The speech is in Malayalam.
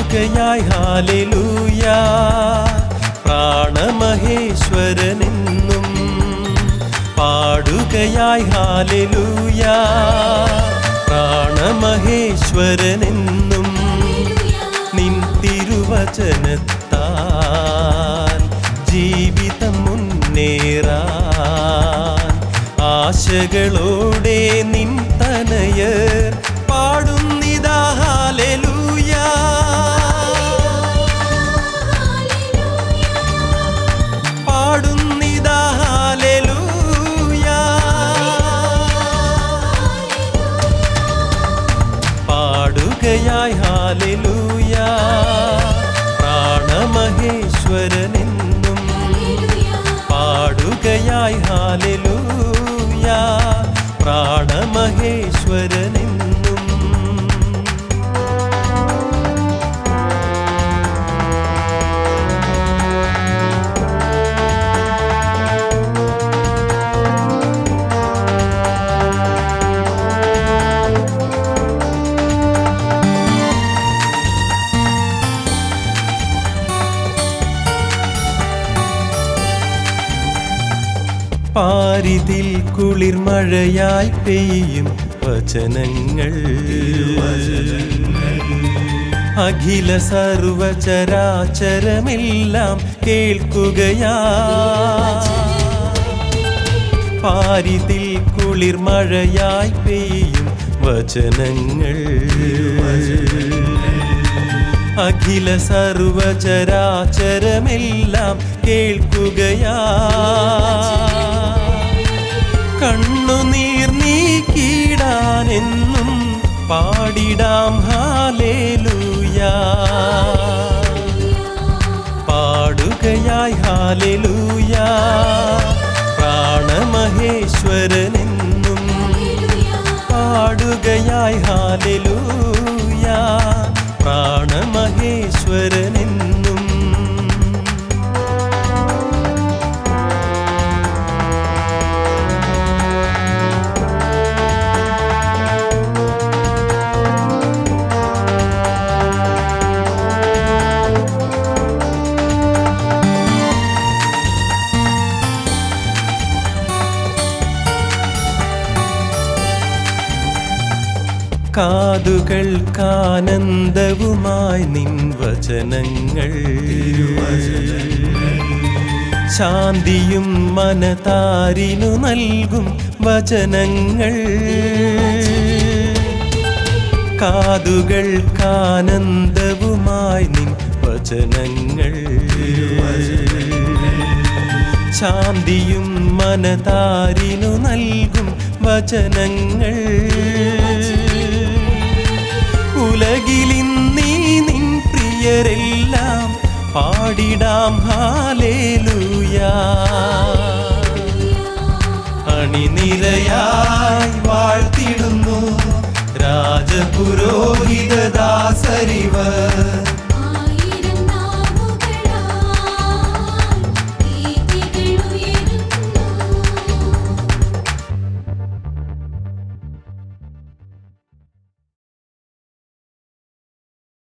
പാടുകയായി ഹാലലൂയ പ്രാണമഹേശ്വരനെന്നും പാടുകയായി ഹാലലൂയ പ്രാണമഹേശ്വരനെന്നും നിൻ തിരുവചനത്താൽ ജീവിതം മുന്നേറാൻ ആശകളോടെ നിൻ തനയർ പാടുന്നിതാ ഹാലലൂയ പാടുന്നിതാ ഹാലലൂയ പാടുകയായി ഹാലലൂയ പ്രാണമഹേശ്വരനെന്നും പാടുകയായി ഹാലലൂയ പ്രാണമഹേശ്വരനെന്നും പാരിതിൽ കുളിർമഴയായി പെയ്യും വചനങ്ങൾ അഖില സർവചരാചരമെല്ലാം കേൾക്കുകയാ പാരിതിൽ കുളിർമഴയായി പെയ്യും വചനങ്ങൾ അഖില സർവചരാചരമെല്ലാം കേൾക്കുകയാ കണ്ണുനീർ നീക്കിടാനെന്നും പാടിടാം ഹാലേലൂയ പാടുകയായി ഹാലേലൂയ പ്രാണമഹേശ്വരനെന്നും പാടുകയായി ഹാലേലൂയ പ്രാണമഹേശ്വരനെന്നും കാതുകൾക്കാനന്ദവുമായി നിൻ വചനങ്ങൾ ശാന്തിയും മനതാരിനു നൽകും വചനങ്ങൾ കാതുകൾക്കാനന്ദവുമായി നിൻ വചനങ്ങൾ ശാന്തിയും മനതാരിനു നൽകും വചനങ്ങൾ ഉലകിലിന്നീ നിൻ പ്രിയരെല്ലാം പാടിടാം ഹാലേലൂയ അണിനിരയായി വാഴ്ത്തിടുന്നു രാജപുരോഹിതദാസരിവർ